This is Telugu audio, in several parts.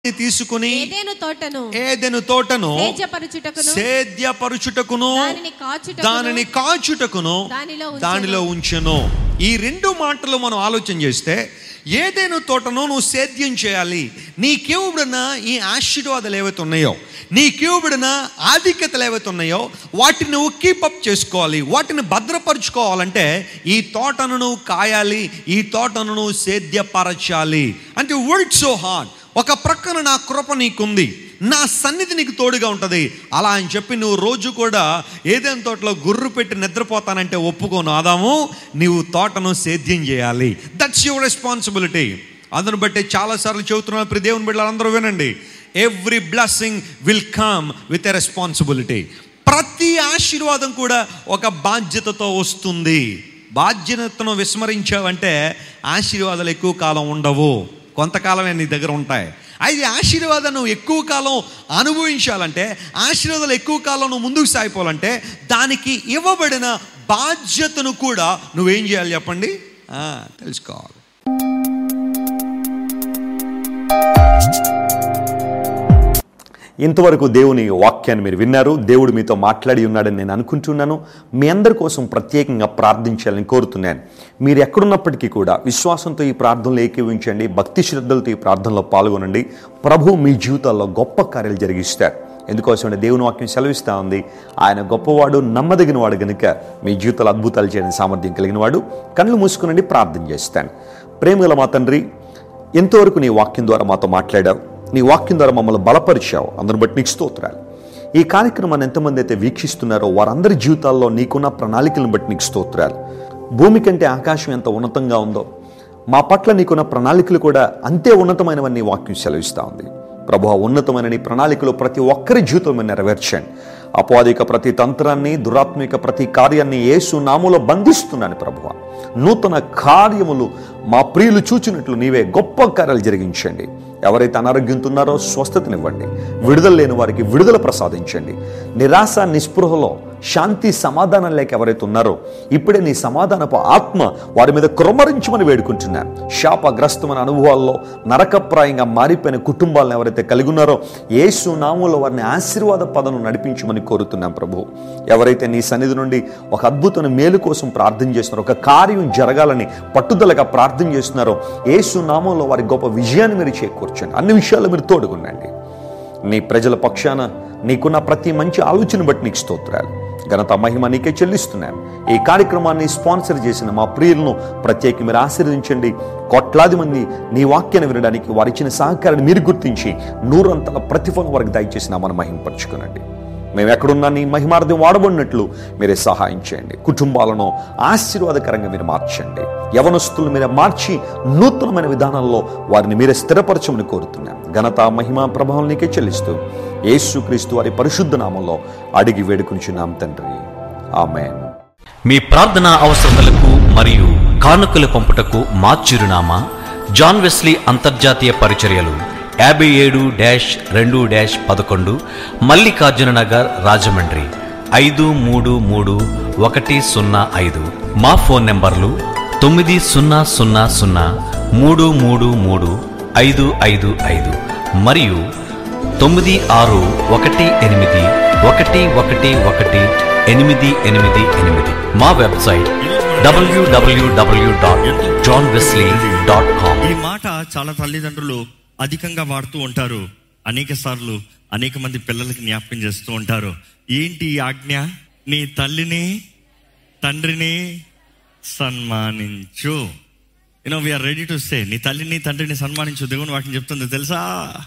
తీసుకుని ఏదేను తోటను ఏదెను తోటను సేద్యపరచుటకును సేద్యపరుచుటకును దానిని కాచుటకును దానిని కాచుటకును దానిలో ఉంచెను. దానిలో ఉంచెను ఈ రెండు మాటలు మనం ఆలోచన చేస్తే ఏదైనా తోటను నువ్వు సేద్యం చేయాలి నీకేవబడిన ఈ ఆశీర్వాదాలు ఏవైతే ఉన్నాయో నీకేవబడిన ఆధిక్యతలు ఏవైతే ఉన్నాయో వాటిని నువ్వు కీపప్ చేసుకోవాలి వాటిని భద్రపరుచుకోవాలంటే ఈ తోటను నువ్వు కాయాలి ఈ తోటను నువ్వు సేద్యపరచాలి అంటే వర్క్ సో హార్డ్ ఒక ప్రక్కన నా కృప నీకుంది నా సన్నిధి నీకు తోడుగా ఉంటుంది అలా అని చెప్పి నువ్వు రోజు కూడా ఏదైనా తోటలో గుర్రు పెట్టి నిద్రపోతానంటే ఒప్పుకోను ఆదాము నీవు తోటను సేద్యం చేయాలి దట్స్ యువర్ రెస్పాన్సిబిలిటీ అందును బట్టి చాలాసార్లు చెబుతున్నాను ప్రతి దేవుని బిడ్డలందరూ వినండి every blessing will come with a responsibility ప్రతి ఆశీర్వాదం కూడా ఒక బాధ్యతతో వస్తుంది బాధ్యతను విస్మరించావంటే ఆశీర్వాదాలు ఎక్కువ కాలం ఉండవు కొంతకాలమే నీ దగ్గర ఉంటాయి అయితే ఆశీర్వాదం నువ్వు ఎక్కువ కాలం అనుభవించాలంటే ఆశీర్వాదాలు ఎక్కువ కాలం నువ్వు ముందుకు సాగిపోవాలంటే దానికి ఇవ్వబడిన బాధ్యతను కూడా నువ్వేం చేయాలి చెప్పండి ఆ, తెలుసుకోవాలి ఇంతవరకు దేవుని వాక్యాన్ని మీరు విన్నారు దేవుడు మీతో మాట్లాడి ఉన్నాడని నేను అనుకుంటున్నాను మీ అందరి కోసం ప్రత్యేకంగా ప్రార్థించాలని కోరుతున్నాను మీరు ఎక్కడున్నప్పటికీ కూడా విశ్వాసంతో ఈ ప్రార్థనలో ఏకీవించండి భక్తి శ్రద్ధలతో ఈ ప్రార్థనలో పాల్గొనండి ప్రభు మీ జీవితాల్లో గొప్ప కార్యాలు జరిగిస్తారు ఎందుకోసం దేవుని వాక్యం సెలవిస్తూ ఉంది ఆయన గొప్పవాడు నమ్మదగిన వాడు గనుక మీ జీవితాలు అద్భుతాలు చేయడానికి సామర్థ్యం కలిగిన వాడు కళ్ళు మూసుకునండి ప్రార్థన చేస్తాను ప్రేమగల మా తండ్రి ఎంతవరకు నీ వాక్యం ద్వారా మాతో మాట్లాడావు నీ వాక్యం ద్వారా మమ్మల్ని బలపరిచావు అందరిని బట్టి నీకు స్తోత్రాలు ఈ కార్యక్రమాన్ని ఎంతమంది అయితే వీక్షిస్తున్నారో వారందరి జీవితాల్లో నీకున్న ప్రణాళికలను బట్టి నీకు స్తోత్రాలు భూమి కంటే ఆకాశం ఎంత ఉన్నతంగా ఉందో మా పట్ల నీకున్న ప్రణాళికలు కూడా అంతే ఉన్నతమైనవని నీ వాక్యం సెలవిస్తూ ఉంది ప్రభు ఆ ఉన్నతమైన నీ ప్రణాళికలో ప్రతి ఒక్కరి జీవితంలో నెరవేర్చండి అపవాదిక ప్రతి తంత్రాన్ని దురాత్మిక ప్రతి కార్యాన్ని యేసు నాములో బంధిస్తున్నాను ప్రభువ నూతన కార్యములు మా ప్రియులు చూచినట్లు నీవే గొప్ప కార్యాలు జరిగించండి ఎవరైతే అనారోగ్యంతో ఉన్నారో స్వస్థతనివ్వండి విడుదల లేని వారికి విడుదల ప్రసాదించండి నిరాశ నిస్పృహలో శాంతి సమాధానం లేక ఎవరైతే ఉన్నారో ఇప్పుడే నీ సమాధానపు ఆత్మ వారి మీద కురమరించమని వేడుకుంటున్నాను శాపగ్రస్తమైన అనుభవాల్లో నరకప్రాయంగా మారిపోయిన కుటుంబాలను ఎవరైతే కలిగి ఉన్నారో యేసు నామంలో వారిని ఆశీర్వాద పదను నడిపించమని కోరుతున్నాం ప్రభు ఎవరైతే నీ సన్నిధి నుండి ఒక అద్భుతమైన మేలు కోసం ప్రార్థన చేస్తున్నారో ఒక కార్యం జరగాలని పట్టుదలగా ప్రార్థన చేస్తున్నారో యేసు నామంలో వారి గొప్ప విజయాన్ని మీరు చేకూర్చండి అన్ని విషయాలు మీరు తోడుగుండండి నీ ప్రజల పక్షాన నీకున్న ప్రతి మంచి ఆలోచన బట్టి నీకు స్తోత్రాలు ఘనత మహిమ నీకే చెల్లిస్తున్నాను ఈ కార్యక్రమాన్ని స్పాన్సర్ చేసిన మా ప్రియులను ప్రత్యేక మీరు ఆశీర్వదించండి కోట్లాది మంది నీ వాక్యాన్ని వినడానికి వారిచ్చిన సహకారాన్ని మీరు గుర్తించి నూరంతల ప్రతిఫలం వారికి దయచేసి నామను మహింపరచుకునండి మేము ఎక్కడున్నా నీ మహిమార్థం వాడబడినట్లు మీరే సహాయం చేయండి కుటుంబాలను ఆశీర్వాదకరంగా మీరు మార్చండి యవనస్తులను మీరే మార్చి నూతనమైన విధానంలో వారిని మీరే స్థిరపరచమని కోరుతున్నాం ఘనత మహిమ ప్రభావం నీకే చెల్లిస్తూ యేసుక్రీస్తు వారి పరిశుద్ధ నామంలో అడిగి వేడుకునిచున్నాం తండ్రి ఆమెన్ మీ ప్రార్థన అవసరతలకు మరియు కానుకలు పంపుటకు మా చిరునామా జాన్ వెస్లీ అంతర్జాతీయ పరిచర్యలు యాభై ఏడు డాష్ రెండు డాష్ పదకొండు మల్లికార్జున నగర్ రాజమండ్రి ఐదు మూడు మూడు ఒకటి సున్నా ఐదు మా ఫోన్ నెంబర్లు తొమ్మిది సున్నా సున్నా సున్నా మూడు మూడు మూడు ఐదు ఐదు ఐదు మరియు తొమ్మిది ఆరు ఒకటి ఎనిమిది ఒకటి ఒకటి ఒకటి ఎనిమిది ఎనిమిది ఎనిమిది మా website W W W dot John Wesley dot com ఈ మాట చాలా తల్లిదండ్రులు అధికంగా వాడుతూ ఉంటారు అనేక సార్లు అనేక మంది పిల్లలకి జ్ఞాపకం చేస్తూ ఉంటారు ఏంటి ఈ ఆజ్ఞ నీ తల్లిని తండ్రిని సన్మానించు you know we are ready to say నీ తల్లిని తండ్రిని సన్మానించు దేవుని వాటిని చెప్తుంది తెలుసా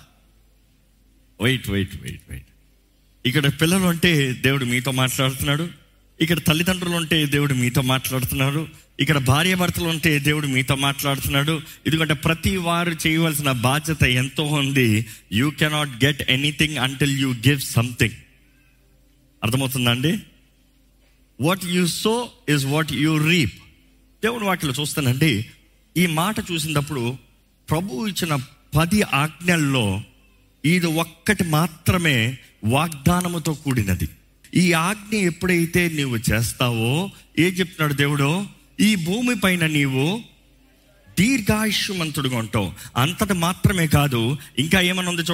వెయిట్ వెయిట్ వెయిట్ వెయిట్ ఇక్కడ పిల్లలు అంటే దేవుడు మీతో మాట్లాడుతున్నాడు ఇక్కడ తల్లిదండ్రులు ఉంటే దేవుడు మీతో మాట్లాడుతున్నాడు ఇక్కడ భార్య భర్తలు ఉంటే దేవుడు మీతో మాట్లాడుతున్నాడు ఎందుకంటే ప్రతి వారు చేయవలసిన బాధ్యత ఎంతో ఉంది you cannot get anything until you give something అర్థమవుతుందండి what you sow is what you reap దేవుని వాటిలో చూస్తానండి ఈ మాట చూసినప్పుడు ప్రభు ఇచ్చిన పది ఆజ్ఞల్లో ఇది ఒక్కటి మాత్రమే వాగ్దానముతో కూడినది ఈ ఆజ్ఞ ఎప్పుడైతే నీవు చేస్తావో ఏం చెప్తున్నాడు దేవుడు ఈ భూమి పైన నీవు దీర్ఘాయుష్మంతుడుగా ఉంటావు అంతటి మాత్రమే కాదు ఇంకా ఏమన్నా ఉంది చూడండి